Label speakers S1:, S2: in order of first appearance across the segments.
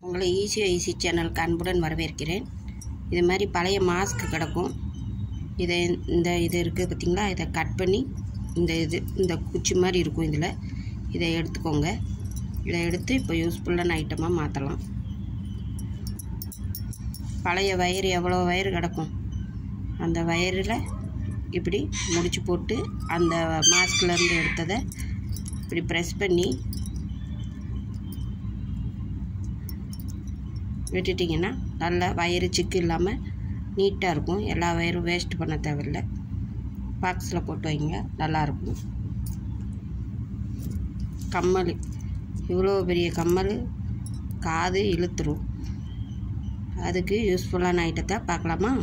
S1: உங்களை ஈஸியோ ஈஸி சேனலுக்கு அன்புடன் வரவேற்கிறேன் இது மாதிரி பழைய மாஸ்க் கிடக்கும் இதை இந்த இது இருக்குது பார்த்தீங்களா இதை கட் பண்ணி இந்த இது இந்த குச்சி மாதிரி இருக்கும் இதில் இதை எடுத்துக்கோங்க இதை எடுத்து இப்போ யூஸ்ஃபுல்லான ஐட்டமாக மாற்றலாம் பழைய வயர் எவ்வளோ வயர் கிடக்கும் அந்த வயரில் இப்படி முடிச்சு போட்டு அந்த மாஸ்க்லேருந்து எடுத்ததை இப்படி ப்ரெஸ் பண்ணி விட்டுட்டிங்கன்னா நல்லா வயிறு சிக்கு இல்லாமல் நீட்டாக இருக்கும் எல்லா வயரும் வேஸ்ட் பண்ண தேவையில்ல பாக்ஸில் போட்டு வைங்க நல்லாயிருக்கும் கம்மல் இவ்வளோ பெரிய கம்மல் காது இழுத்துரும் அதுக்கு யூஸ்ஃபுல்லான ஐட்டத்தை பார்க்கலாமா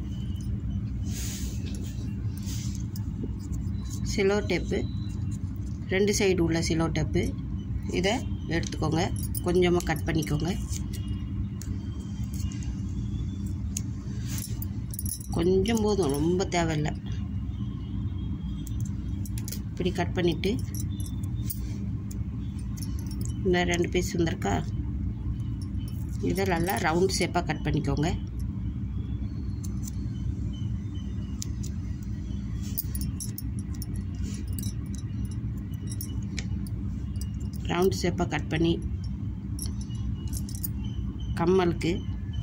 S1: சிலோ டேப்பு ரெண்டு சைடு உள்ள சிலோ டேப்பு இதை எடுத்துக்கோங்க கொஞ்சமாக கட் பண்ணிக்கோங்க கொஞ்சம் போதும் ரொம்ப தேவையில்லை இப்படி கட் பண்ணிவிட்டு இந்த ரெண்டு பீஸ் வந்திருக்கா இதை நல்லா ரவுண்ட் ஷேப்பாக கட் பண்ணிக்கோங்க ரவுண்ட் ஷேப்பாக கட் பண்ணி கம்மலுக்கு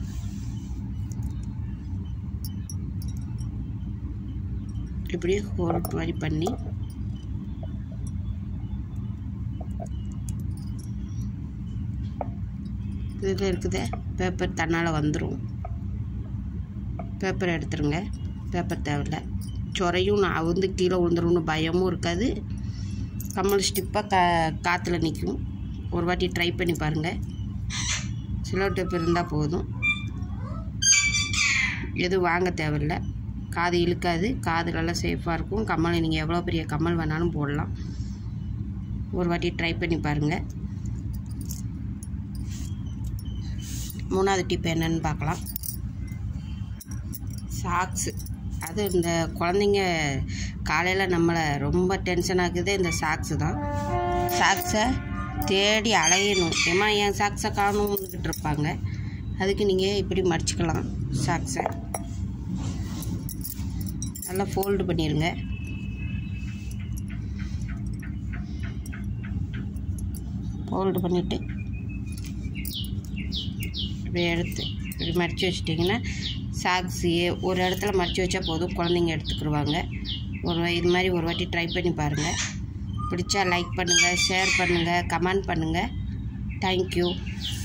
S1: இப்படி ஹோல் மாதிரி பண்ணி இதில் இருக்குது பேப்பர் தன்னால் வந்துடும் பேப்பர் எடுத்துருங்க பேப்பர் தேவையில்ல சொறையும் நான் வந்து கீழே விழுந்துரும்னு பயமும் இருக்காது கம்மல் ஸ்டிப்பாக கா காற்றுல நிற்கும் ஒரு வாட்டி ட்ரை பண்ணி பாருங்கள் சிலோ டேப் இருந்தால் போதும் எதுவும் வாங்க தேவையில்லை காது இழுக்காது காது நல்லா சேஃபாக இருக்கும் கம்மல் நீங்கள் எவ்வளோ பெரிய கம்மல் வேணாலும் போடலாம் ஒரு வாட்டி ட்ரை பண்ணி பாருங்கள் மூணாவது டிப் என்னன்னு பார்க்கலாம் சாக்ஸு அது இந்த குழந்தைங்க காலையில் நம்மளை ரொம்ப டென்ஷன் ஆகுதே இந்த சாக்ஸு தான் சாக்ஸை தேடி அலையணும் ஏமா என் சாக்ஸை காணும்னுக்கிட்டு இருப்பாங்க அதுக்கு நீங்கள் இப்படி மடிச்சுக்கலாம் சாக்ஸை நல்லா ஃபோல்டு பண்ணிடுங்க ஃபோல்டு பண்ணிவிட்டு இப்படி எடுத்து இப்படி மடித்து வச்சிட்டிங்கன்னா சாக்ஸு ஒரு இடத்துல மடித்து வச்சா போதும் குழந்தைங்க எடுத்துக்கிடுவாங்க ஒரு இது மாதிரி ஒரு வாட்டி ட்ரை பண்ணி பாருங்கள் பிடிச்சா லைக் பண்ணுங்கள் ஷேர் பண்ணுங்கள் கமெண்ட் பண்ணுங்கள் தேங்க்யூ